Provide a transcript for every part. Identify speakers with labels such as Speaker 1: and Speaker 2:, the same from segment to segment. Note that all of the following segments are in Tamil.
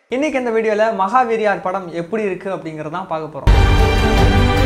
Speaker 1: இன்னைக்கு இந்த வீடியோவில் மகாவீரியார் படம் எப்படி இருக்கு அப்படிங்கிறதான் பார்க்க போகிறோம்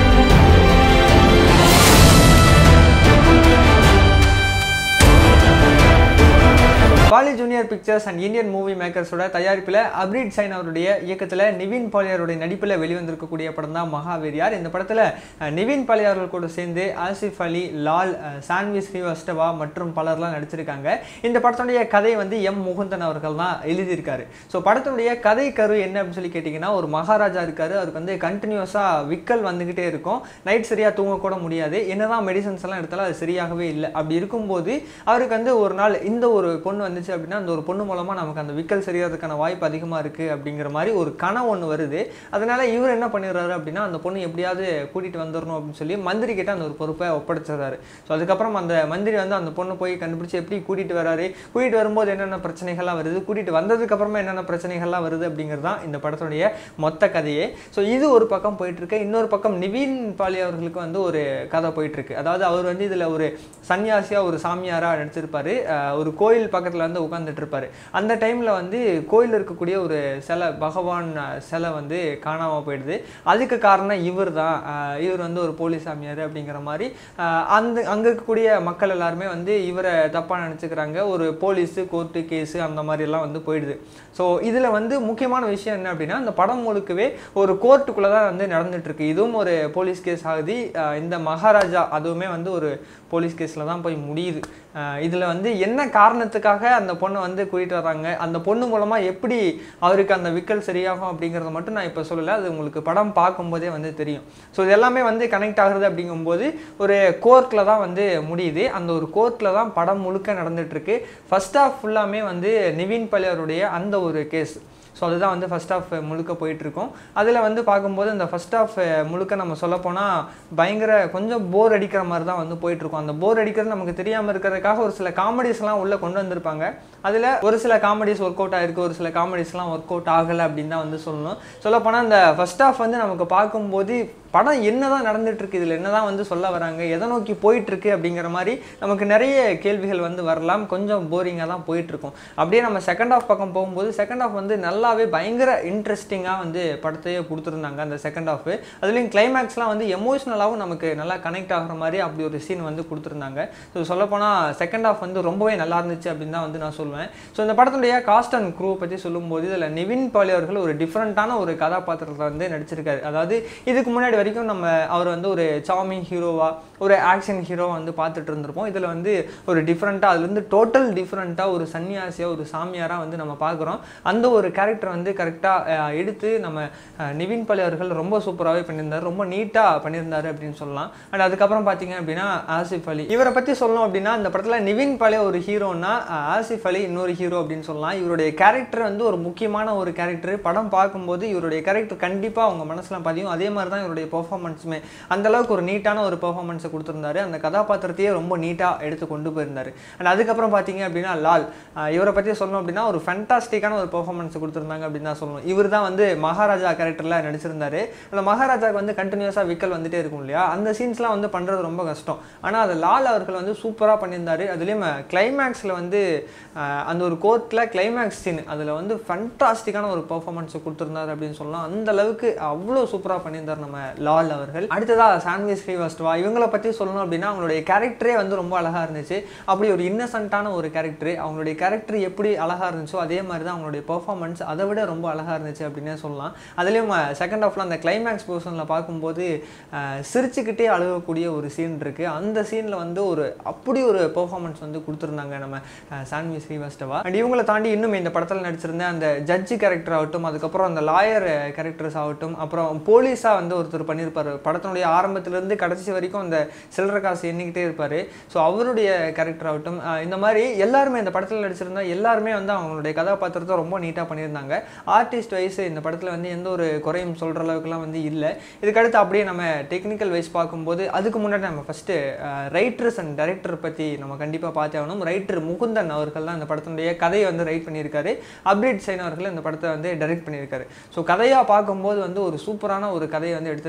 Speaker 1: Pauly junior pictures and Indian movie மேக்கர்ஸோட தயாரிப்பில் அப்ரீட் சைன் அவருடைய இயக்கத்தில் நிவின் பாலியாருடைய நடிப்பில் வெளிவந்திருக்கக்கூடிய படம் தான் மகாவீரியார் இந்த படத்தில் அஹ், நிவின் பாலியார்கள் கூட சேர்ந்து ஆசிஃப் அலி லால் அஹ், சான்வி ஸ்ரீவஸ்தவா மற்றும் பலர்லாம் நடிச்சிருக்காங்க இந்த படத்தினுடைய கதை வந்து எம் முகுந்தன் அவர்கள் தான் எழுதியிருக்காரு ஸோ படத்தினுடைய கதை கரு என்ன அப்படின்னு சொல்லி கேட்டிங்கன்னா ஒரு மகாராஜா இருக்காரு அவருக்கு வந்து கண்டினியூஸாக விக்கல் வந்துக்கிட்டே இருக்கும் நைட் சரியாக தூங்கக்கூட முடியாது என்னதான் மெடிசன்ஸ் எல்லாம் எடுத்தாலும் அது சரியாகவே இல்லை அப்படி இருக்கும்போது அவருக்கு வந்து ஒரு நாள் இந்த ஒரு பொண்ணு வந்துச்சு அப்படின்னா அந்த ஒரு பொண்ணு மூலமாக நமக்கு அந்த விக்கல் சரியாகிறதுக்கான வாய்ப்பு அதிகமாக இருக்குது அப்படிங்கிற மாதிரி ஒரு கனவு ஒன்று வருது அதனால இவர் என்ன பண்ணிடுறாரு அப்படின்னா அந்த பொண்ணு எப்படியாவது கூட்டிகிட்டு வந்துடணும் அப்படின்னு சொல்லி மந்திரி கிட்ட அந்த ஒரு பொறுப்பை ஒப்படைச்சிடுறாரு ஸோ அதுக்கப்புறம் அந்த மந்திரி வந்து அந்த பொண்ணு போய் கண்டுபிடிச்சு எப்படி கூட்டிகிட்டு வராரு கூட்டிகிட்டு வரும்போது என்னென்ன பிரச்சனைகள்லாம் வருது கூட்டிகிட்டு வந்ததுக்கு அப்புறமா என்னென்ன பிரச்சனைகள்லாம் வருது அப்படிங்கிறது தான் இந்த படத்துடைய மொத்த கதையே ஸோ இது ஒரு பக்கம் போயிட்டு இருக்கு இன்னொரு பக்கம் நிவின் பாலி அவர்களுக்கு வந்து ஒரு கதை போயிட்டு இருக்கு அதாவது அவர் வந்து இதில் ஒரு சன்னியாசியா ஒரு சாமியாரா நடிச்சிருப்பாரு அஹ் ஒரு கோயில் பக்கத்தில் வந்து உட்காந்துட்டு இருப்பாரு அந்த டைமில் வந்து கோயில் இருக்கக்கூடிய ஒரு சிலை பகவான் அஹ், சிலை வந்து காணாமல் போயிடுது அதுக்கு காரணம் இவர் தான் இவர் வந்து ஒரு போலீஸ் சாமியார் அப்படிங்கிற மாதிரி அஹ், அந்த அங்கே இருக்கக்கூடிய மக்கள் எல்லாருமே வந்து இவரை தப்பாக நினச்சிக்கிறாங்க ஒரு போலீஸு கோர்ட்டு கேஸு அந்த மாதிரிலாம் வந்து போயிடுது ஸோ இதில் வந்து முக்கியமான விஷயம் என்ன அப்படின்னா இந்த படம் முழுக்கவே ஒரு கோர்ட்டுக்குள்ளே தான் வந்து நடந்துட்டு இருக்கு இதுவும் ஒரு போலீஸ் கேஸ் ஆகுது அஹ் இந்த மகாராஜா அதுவுமே வந்து ஒரு போலீஸ் கேஸில் தான் போய் முடியுது இதில் வந்து என்ன காரணத்துக்காக அந்த பொண்ணை வந்து கூட்டிகிட்டு வர்றாங்க அந்த பொண்ணு மூலமாக எப்படி அவருக்கு அந்த விக்கல் சரியாகும் அப்படிங்கிறத மட்டும் நான் இப்போ சொல்லலை அது உங்களுக்கு படம் பார்க்கும்போதே வந்து தெரியும் ஸோ இது எல்லாமே வந்து கனெக்ட் ஆகுறது அப்படிங்கும்போது ஒரு கோர்ட்டில் தான் வந்து முடியுது அந்த ஒரு கோர்ட்டில் தான் படம் முழுக்க நடந்துட்டுருக்கு ஃபர்ஸ்ட் ஆஃப் ஃபுல்லாமே வந்து நிவின் பலியாருடைய அந்த ஒரு கேஸ் ஸோ அதுதான் வந்து ஃபர்ஸ்ட் ஆஃப் முழுக்க போயிட்டுருக்கோம் அதில் வந்து பார்க்கும்போது இந்த ஃபர்ஸ்ட் ஆஃப் முழுக்க நம்ம சொல்லப்போனால் பயங்கர கொஞ்சம் போர் அடிக்கிற மாதிரி தான் வந்து போயிட்டுருக்கோம் அந்த போர் அடிக்கிறது நமக்கு தெரியாமல் இருக்கிறதுக்காக ஒரு சில காமெடிஸ்லாம் உள்ளே கொண்டு வந்திருப்பாங்க அதில் ஒரு சில காமெடிஸ் ஒர்க் அவுட் ஆயிருக்கு ஒரு சில காமெடிஸ்லாம் ஒர்க் அவுட் ஆகலை அப்படின்னு தான் வந்து சொல்லணும் சொல்லப்போனால் இந்த ஃபர்ஸ்ட் ஆஃப் வந்து நமக்கு பார்க்கும்போது படம் என்னதான் நடந்துட்டு இருக்கு இதில் என்னதான் வந்து சொல்ல வராங்க எதை நோக்கி போயிட்டு இருக்கு அப்படிங்கிற மாதிரி நமக்கு நிறைய கேள்விகள் வந்து வரலாம் கொஞ்சம் போரிங்காக தான் போயிட்டு இருக்கும் அப்படியே நம்ம செகண்ட் ஆஃப் பக்கம் போகும்போது செகண்ட் ஆஃப் வந்து நல்லாவே பயங்கர இன்ட்ரெஸ்டிங்காக வந்து படத்தையே கொடுத்துருந்தாங்க அந்த செகண்ட் ஆஃப் அதுலேயும் கிளைமேக்ஸ்லாம் வந்து எமோஷ்னலாகவும் நமக்கு நல்லா கனெக்ட் ஆகுற மாதிரி அப்படி ஒரு சீன் வந்து கொடுத்துருந்தாங்க ஸோ சொல்லப்போனால் செகண்ட் ஆஃப் வந்து ரொம்பவே நல்லா இருந்துச்சு அப்படின்னு தான் வந்து நான் சொல்லுவேன் ஸோ இந்த படத்துடைய காஸ்ட் அண்ட் க்ரூ பற்றி சொல்லும்போது இதில் நிவின் பாலி அவர்கள் ஒரு டிஃப்ரெண்ட்டான ஒரு கதாபாத்திரத்தை வந்து நடிச்சிருக்காரு அதாவது இதுக்கு முன்னாடி வரைக்கும் நம்ம அவர் வந்து ஒரு சாமிங் ஹீரோவா ஒரு ஆக்ஷன் ஹீரோவா வந்து பார்த்துட்டு இருந்திருப்போம் இதில் வந்து ஒரு டிஃப்ரெண்ட்டாக அதுலேருந்து டோட்டல் டிஃப்ரெண்ட்டாக ஒரு சன்னியாசியாக ஒரு சாமியாராக வந்து நம்ம பார்க்குறோம் அந்த ஒரு கேரக்டர் வந்து கரெக்டாக எடுத்து நம்ம அஹ், நிவின் பாலி அவர்கள் ரொம்ப சூப்பராகவே பண்ணியிருந்தார் ரொம்ப நீட்டாக பண்ணியிருந்தாரு அப்படின்னு சொல்லலாம் அண்ட் அதுக்கப்புறம் பார்த்தீங்க அப்படின்னா ஆசிஃப் அலி இவரை பற்றி சொல்லணும் அப்படின்னா இந்த படத்தில் நிவின் பாலே ஒரு ஹீரோனா ஆசிஃப் அலி இன்னொரு ஹீரோ அப்படின்னு சொல்லலாம் இவருடைய கேரக்டர் வந்து ஒரு முக்கியமான ஒரு கேரக்டர் படம் பார்க்கும்போது இவருடைய கேரக்டர் கண்டிப்பாக அவங்க மனசில் பதியும் அதே மாதிரி தான் இவருடைய பெர்ஃபார்மன்ஸுமே அந்த அளவுக்கு ஒரு நீட்டான ஒரு பெர்ஃபார்மன்ஸை கொடுத்துருந்தாரு அந்த கதாபாத்திரத்தையே ரொம்ப நீட்டாக எடுத்து கொண்டு போயிருந்தாரு அண்ட் அதுக்கப்புறம் பார்த்தீங்க அப்படின்னா லால் அஹ் இவரை பற்றி சொல்லணும் அப்படின்னா ஒரு ஃபண்டாஸ்டிக்கான ஒரு பெர்ஃபார்மன்ஸ் கொடுத்துருந்தாங்க அப்படின்னு தான் சொல்லணும் இவர் தான் வந்து மகாராஜா கேரக்டரில் நடிச்சிருந்தாரு அந்த மகாராஜாவுக்கு வந்து கண்டினியூஸாக விக்கல் வந்துட்டே இருக்கும் இல்லையா அந்த சீன்ஸ்லாம் வந்து பண்ணுறது ரொம்ப கஷ்டம் ஆனால் அது லால் அவர்கள் வந்து சூப்பராக பண்ணியிருந்தாரு அதுலேயும் கிளைமேக்ஸில் வந்து அஹ், அந்த ஒரு கோர்ட்டில் கிளைமேக்ஸ் சீன் அதில் வந்து ஃபண்டாஸ்டிக்கான ஒரு பெர்ஃபார்மன்ஸை கொடுத்துருந்தாரு அப்படின்னு சொல்லலாம் அந்த அளவுக்கு அவ்வளோ சூப்பராக பண்ணியிருந்தார் நம்ம லால் அவர்கள் அடுத்ததாக சான்வி ஸ்ரீவாஸ்தவா இவங்கள பற்றி சொல்லணும் அப்படின்னா அவங்களுடைய கேரக்டரே வந்து ரொம்ப அழகாக இருந்துச்சு அப்படி ஒரு இன்னசென்ட்டான ஒரு கேரக்டர் அவங்களுடைய கேரக்டர் எப்படி அழகாக இருந்துச்சோ அதே மாதிரி தான் அவங்களுடைய பெர்ஃபார்மன்ஸ் அதை விட ரொம்ப அழகாக இருந்துச்சு அப்படின்னே சொல்லலாம் அதுலேயும் செகண்ட் ஹாஃப்ல அந்த கிளைமேக்ஸ் போர்ஷனில் பார்க்கும்போது அஹ், சிரிச்சுக்கிட்டே அழுகக்கூடிய ஒரு சீன் இருக்குது அந்த சீனில் வந்து ஒரு அப்படி ஒரு பெர்ஃபார்மன்ஸ் வந்து கொடுத்துருந்தாங்க நம்ம அஹ், சான்வி ஸ்ரீவாஸ்தவா அண்ட் இவங்களை தாண்டி இன்னும் இந்த படத்தில் நடிச்சிருந்த அந்த ஜட்ஜி கேரக்டர் ஆகட்டும் அதுக்கப்புறம் அந்த லாயர் கேரக்டர்ஸ் ஆகட்டும் அப்புறம் போலீஸாக வந்து ஒருத்தர் பண்ணியிருப்பார் படத்தினுடைய ஆரம்பத்திலேருந்து கடைசி வரைக்கும் அந்த சில்லற காசு எண்ணிக்கிட்டே இருப்பார் ஸோ அவருடைய கேரக்டர் ஆகட்டும் அஹ், இந்த மாதிரி எல்லாருமே இந்த படத்தில் நடிச்சிருந்தா எல்லாருமே வந்து அவங்களுடைய கதாபாத்திரத்தை ரொம்ப நீட்டாக பண்ணியிருந்தாங்க ஆர்டிஸ்ட் வைஸ் இந்த படத்தில் வந்து எந்த ஒரு குறையும் சொல்கிற அளவுக்குலாம் வந்து இல்லை இதுக்கடுத்து அப்படியே நம்ம டெக்னிக்கல் வைஸ் பார்க்கும்போது அதுக்கு முன்னாடி நம்ம ஃபஸ்ட்டு ரைட்டர்ஸ் அண்ட் டைரக்டர் பற்றி நம்ம கண்டிப்பாக பார்த்தே ஆகணும் ரைட்டர் முகுந்தன் அவர்கள் தான் இந்த படத்தினுடைய கதையை வந்து ரைட் பண்ணியிருக்காரு அப்டேட் சைன் அவர்கள் இந்த படத்தை வந்து டைரக்ட் பண்ணியிருக்காரு ஸோ கதையாக பார்க்கும்போது வந்து ஒரு சூப்பரான ஒரு கதையை வந்து எடுத்திருக்காரு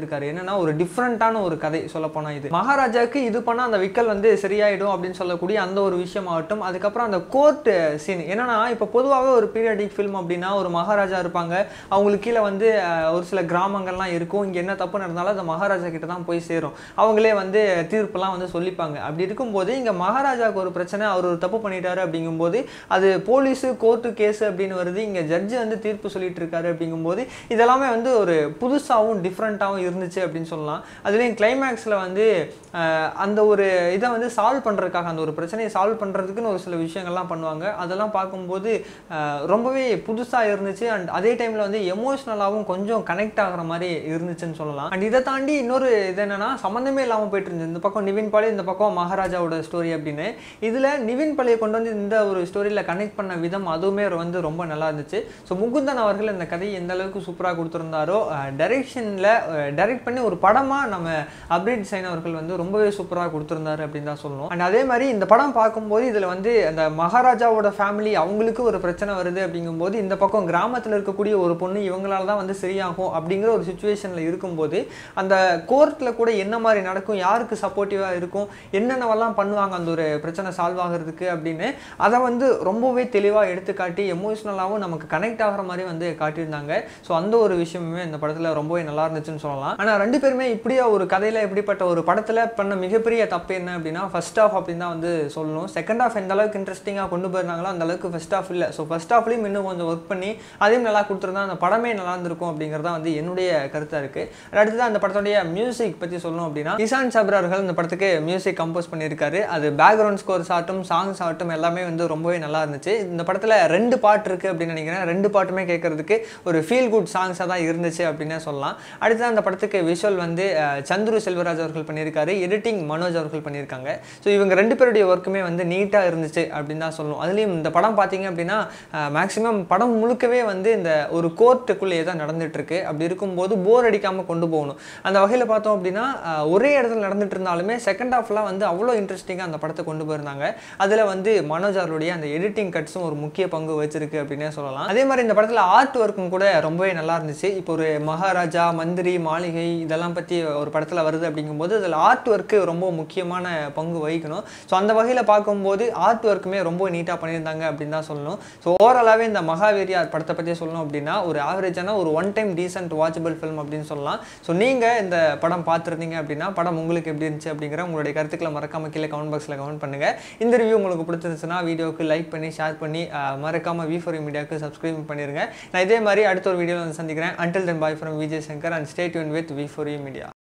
Speaker 1: கொடுத்துருக்காரு என்னன்னா ஒரு டிஃப்ரெண்ட்டான ஒரு கதை சொல்லப்போனால் இது மகாராஜாவுக்கு இது பண்ணால் அந்த விக்கல் வந்து சரியாயிடும் அப்படின்னு சொல்லக்கூடிய அந்த ஒரு விஷயமாகட்டும் அதுக்கப்புறம் அந்த கோர்ட் சீன் என்னன்னா இப்போ பொதுவாகவே ஒரு பீரியாடிக் ஃபில்ம் அப்படின்னா ஒரு மகாராஜா இருப்பாங்க அவங்களுக்கு கீழே வந்து அஹ், ஒரு சில கிராமங்கள்லாம் இருக்கும் இங்கே என்ன தப்பு நடந்தாலும் அந்த மகாராஜா கிட்ட தான் போய் சேரும் அவங்களே வந்து தீர்ப்பெல்லாம் வந்து சொல்லிப்பாங்க அப்படி இருக்கும்போது இங்கே மகாராஜாவுக்கு ஒரு பிரச்சனை அவர் ஒரு தப்பு பண்ணிட்டாரு அப்படிங்கும்போது அது போலீஸு கோர்ட்டு கேஸ் அப்படின்னு வருது இங்கே ஜட்ஜு வந்து தீர்ப்பு சொல்லிட்டு இருக்காரு அப்படிங்கும்போது இதெல்லாமே வந்து ஒரு புதுசாகவும் டிஃப்ரெண்ட்டாகவும் இருந்துச்சு அப்படின்னு சொல்லலாம் அதுலேயும் கிளைமேக்ஸில் வந்து அஹ், அந்த ஒரு இதை வந்து சால்வ் பண்ணுறதுக்காக அந்த ஒரு பிரச்சனையை சால்வ் பண்ணுறதுக்குன்னு ஒரு சில விஷயங்கள்லாம் பண்ணுவாங்க அதெல்லாம் பார்க்கும்போது அஹ், ரொம்பவே புதுசாக இருந்துச்சு அண்ட் அதே டைமில் வந்து எமோஷ்னலாகவும் கொஞ்சம் கனெக்ட் ஆகுற மாதிரி இருந்துச்சுன்னு சொல்லலாம் அண்ட் இதை தாண்டி இன்னொரு இது என்னன்னா சம்மந்தமே இல்லாமல் போயிட்டு இருந்துச்சு இந்த பக்கம் நிவின் பாலே இந்த பக்கம் மகாராஜாவோட ஸ்டோரி அப்படின்னு இதில் நிவின் பாலியை கொண்டு வந்து இந்த ஒரு ஸ்டோரியில் கனெக்ட் பண்ண விதம் அதுவுமே வந்து ரொம்ப நல்லா இருந்துச்சு ஸோ முகுந்தன் அவர்கள் இந்த கதையை எந்த அளவுக்கு சூப்பராக கொடுத்துருந்தாரோ டைரெக்ஷனில் டைரக்ட் பண்ணி ஒரு படமாக நம்ம அப்ரேட் சைன் அவர்கள் வந்து ரொம்பவே சூப்பராக கொடுத்துருந்தாரு அப்படின்னு தான் சொல்லணும் அண்ட் அதே மாதிரி இந்த படம் பார்க்கும்போது இதில் வந்து அந்த மகாராஜாவோட ஃபேமிலி அவங்களுக்கு ஒரு பிரச்சனை வருது அப்படிங்கும்போது இந்த பக்கம் கிராமத்தில் இருக்கக்கூடிய ஒரு பொண்ணு இவங்களால தான் வந்து சரியாகும் அப்படிங்கிற ஒரு சுச்சுவேஷனில் இருக்கும்போது அந்த கோர்ட்டில் கூட என்ன மாதிரி நடக்கும் யாருக்கு சப்போர்ட்டிவாக இருக்கும் என்னென்னவெல்லாம் பண்ணுவாங்க அந்த ஒரு பிரச்சனை சால்வ் ஆகிறதுக்கு அப்படின்னு அதை வந்து ரொம்பவே தெளிவாக எடுத்துக்காட்டி எமோஷ்னலாகவும் நமக்கு கனெக்ட் ஆகிற மாதிரி வந்து காட்டியிருந்தாங்க ஸோ அந்த ஒரு விஷயமுமே இந்த படத்தில் ரொம்பவே நல்லா இருந்துச்சுன்னு சொல்லலாம் ஆனால் ரெண்டு பேருமே இப்படியே ஒரு கதையில் இப்படிப்பட்ட ஒரு படத்தில் பண்ண மிகப்பெரிய தப்பு என்ன அப்படின்னா ஃபர்ஸ்ட் ஆஃப் அப்படின்னு தான் வந்து சொல்லணும் செகண்ட் ஆஃப் எந்த அளவுக்கு இன்ட்ரெஸ்டிங்காக கொண்டு போயிருந்தாங்களோ அந்த அளவுக்கு ஃபர்ஸ்ட் ஆஃப் இல்லை ஸோ ஃபர்ஸ்ட் ஆஃப்லையும் இன்னும் கொஞ்சம் ஒர்க் பண்ணி அதையும் நல்லா கொடுத்துருந்தா அந்த படமே நல்லா இருந்திருக்கும் அப்படிங்கிறதா வந்து என்னுடைய கருத்தாக இருக்குது அடுத்தது அந்த படத்துடைய மியூசிக் பற்றி சொல்லணும் அப்படின்னா இசான் சப்ரார்கள் இந்த படத்துக்கு மியூசிக் கம்போஸ் பண்ணியிருக்காரு அது பேக்ரவுண்ட் ஸ்கோர்ஸ் ஆகட்டும் சாங்ஸ் ஆகட்டும் எல்லாமே வந்து ரொம்பவே நல்லா இருந்துச்சு இந்த படத்தில் ரெண்டு பாட்டு இருக்குது அப்படின்னு நினைக்கிறேன் ரெண்டு பாட்டுமே கேட்கறதுக்கு ஒரு ஃபீல் குட் சாங்ஸாக தான் இருந்துச்சு அப்படின்னே சொல்லலாம் அடுத்தது அந்த படத்துக்கு விஷுவல் வந்து அஹ், சந்துரு செல்வராஜ் அவர்கள் பண்ணியிருக்காரு எடிட்டிங் மனோஜ் அவர்கள் பண்ணியிருக்காங்க ஸோ இவங்க ரெண்டு பேருடைய ஒர்க்குமே வந்து நீட்டாக இருந்துச்சு அப்படின்னு தான் சொல்லணும் அதுலேயும் இந்த படம் பார்த்தீங்க அப்படின்னா மேக்ஸிமம் படம் முழுக்கவே வந்து இந்த ஒரு கோர்ட்டுக்குள்ளேயே தான் நடந்துட்டு இருக்கு அப்படி இருக்கும்போது போர் அடிக்காமல் கொண்டு போகணும் அந்த வகையில் பார்த்தோம் அப்படின்னா அஹ், ஒரே இடத்துல நடந்துட்டு இருந்தாலுமே செகண்ட் ஹாஃப்லாம் வந்து அவ்வளோ இன்ட்ரெஸ்டிங்காக அந்த படத்தை கொண்டு போயிருந்தாங்க அதில் வந்து மனோஜ் அவருடைய அந்த எடிட்டிங் கட்ஸும் ஒரு முக்கிய பங்கு வச்சிருக்கு அப்படின்னே சொல்லலாம் அதே மாதிரி இந்த படத்தில் ஆர்ட் ஒர்க்கும் கூட ரொம்பவே நல்லா இருந்துச்சு இப்போ ஒரு மகாராஜா மந்திரி மாளிகை இதெல்லாம் பற்றி ஒரு படத்தில் வருது அப்படிங்கும்போது அதில் ஆர்ட் ஒர்க்கு ரொம்ப முக்கியமான பங்கு வகிக்கணும் ஸோ அந்த வகையில் பார்க்கும்போது ஆர்ட் ஒர்க்குமே ரொம்ப நீட்டாக பண்ணியிருந்தாங்க அப்படின்னு தான் சொல்லணும் ஸோ ஓவராலாகவே இந்த மகாவீரியார் படத்தை பற்றி சொல்லணும் அப்படின்னா ஒரு ஆவரேஜான ஒரு one time decent watchable film அப்படின்னு சொல்லலாம் ஸோ நீங்கள் இந்த படம் பார்த்துருந்தீங்க அப்படின்னா படம் உங்களுக்கு எப்படி இருந்துச்சு அப்படிங்கிற உங்களுடைய கருத்துக்களை மறக்காம கீழே கமெண்ட் பாக்ஸில் கமெண்ட் பண்ணுங்கள் இந்த ரிவ்யூ உங்களுக்கு பிடிச்சிருந்துச்சுன்னா வீடியோக்கு லைக் பண்ணி ஷேர் பண்ணி அஹ், மறக்காம வி ஃபோர் மீடியாவுக்கு சப்ஸ்கிரைப் பண்ணிருங்க நான் இதே மாதிரி அடுத்த ஒரு வீடியோவில் வந்து சந்திக்கிறேன் until then bye from Vijay Shankar and stay யூன் வித் வி ஃபோர் மீடியா